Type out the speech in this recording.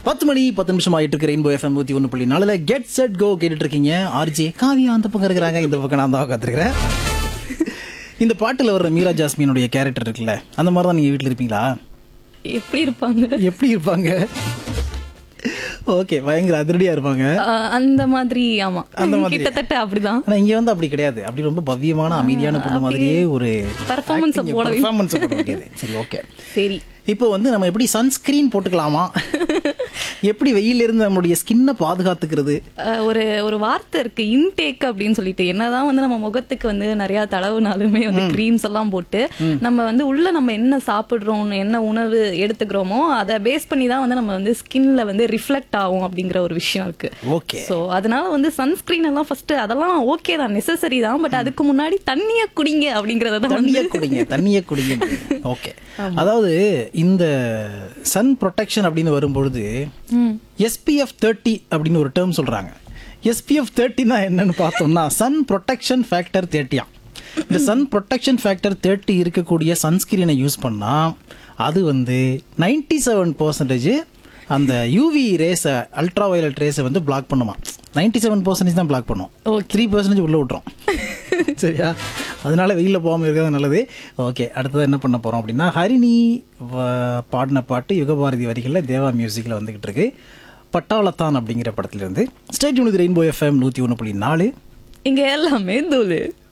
பத்து மணி பத்து நிமிஷம் ஆயிட்டு இருக்கு ரெயின்போ எஃப்எம் நூத்தி ஒன்று புள்ளி நாலுல கெட் செட் கோ கேட்டுட்டு இருக்கீங்க ஆர்ஜே காவியா அந்த பக்கம் இருக்கிறாங்க இந்த பக்கம் நான் தான் காத்திருக்கிறேன் இந்த பாட்டுல வர்ற மீரா ஜாஸ்மினுடைய கேரக்டர் இருக்குல்ல அந்த மாதிரி தான் நீங்க வீட்டுல இருப்பீங்களா எப்படி இருப்பாங்க எப்படி இருப்பாங்க ஓகே பயங்கர அதிரடியா இருப்பாங்க ஆஹ் அந்த மாதிரி ஆமா அந்த மாதிரி. கிட்டத்தட்ட அப்படிதான் ஆனா இங்க வந்து அப்படி கிடையாது அப்படி ரொம்ப பவ்யமான அமைதியான பொண்ணு மாதிரியே ஒரு Performance போட வை- பெர்ஃபார்மன்ஸ் போட வேண்டியது சரி ஓகே சரி இப்போ வந்து நம்ம எப்படி சன்ஸ்கிரீன் போட்டுக்கலாமா எப்படி வெயில இருந்து நம்மளுடைய ஸ்கின்னை பாதுகாத்துக்கிறது ஆஹ் ஒரு ஒரு வார்த்தை இருக்கு இன்டேக் அப்படின்னு சொல்லிட்டு என்னதான் வந்து நம்ம முகத்துக்கு வந்து நிறைய தடவுனாலுமே வந்து க்ரீம்ஸ் எல்லாம் போட்டு நம்ம வந்து உள்ள நம்ம என்ன சாப்பிடுறோம் என்ன உணவு எடுத்துக்கிறோமோ அதை பேஸ் பண்ணி தான் வந்து நம்ம வந்து ஸ்கின்ல வந்து ரிஃப்ளெக்ட் ஆகும் அப்படிங்கிற ஒரு விஷயம் இருக்கு ஓகே சோ அதனால வந்து சன்ஸ்கிரீன் எல்லாம் ஃபர்ஸ்ட் அதெல்லாம் ஓகே தான் நெசசரி தான் பட் அதுக்கு முன்னாடி தண்ணிய குடிங்க அப்படிங்கறத தான் வந்து தண்ணிய குடிங்க தண்ணிய குடிங்க ஓகே அதாவது இந்த சன் ப்ரொடெக்ஷன் அப்படின்னு வரும்பொழுது எஸ்பிஎஃப் தேர்ட்டி அப்படின்னு ஒரு டேர்ம் சொல்றாங்க எஸ்பிஎஃப் தேர்ட்டினா என்னன்னு பார்த்தோம்னா சன் ப்ரொடெக்ஷன் ஃபேக்டர் தேர்ட்டியா இந்த சன் ப்ரொடெக்ஷன் ஃபேக்டர் தேர்ட்டி இருக்கக்கூடிய சன்ஸ்கிரீனை யூஸ் பண்ணா அது வந்து நைன்டி செவன் பர்சன்டேஜ் அந்த யூவி ரேஸை அல்ட்ரா வயலட் ரேஸை வந்து பிளாக் பண்ணுமா நைன்டி செவன் பர்சன்டேஜ் தான் பிளாக் பண்ணும் த்ரீ பர்சன்டேஜ் உள்ள விட்டுரும் சரியா அதனால வெயிலில் போகாமல் இருக்கிறது நல்லது ஓகே அடுத்தது என்ன பண்ண போகிறோம் அப்படின்னா ஹரிணி வ- பாடின பாட்டு யுகபாரதி வரிகளில் தேவா மியூசிக்கில் வந்துகிட்டு இருக்கு பட்டாளத்தான் அப்படிங்கிற படத்திலிருந்து ஸ்டேட் யூனிட் ரெயின்போ எஃப்எம் நூற்றி ஒன்று புள்ளி நாலு இங்க எல்லாமே தூளு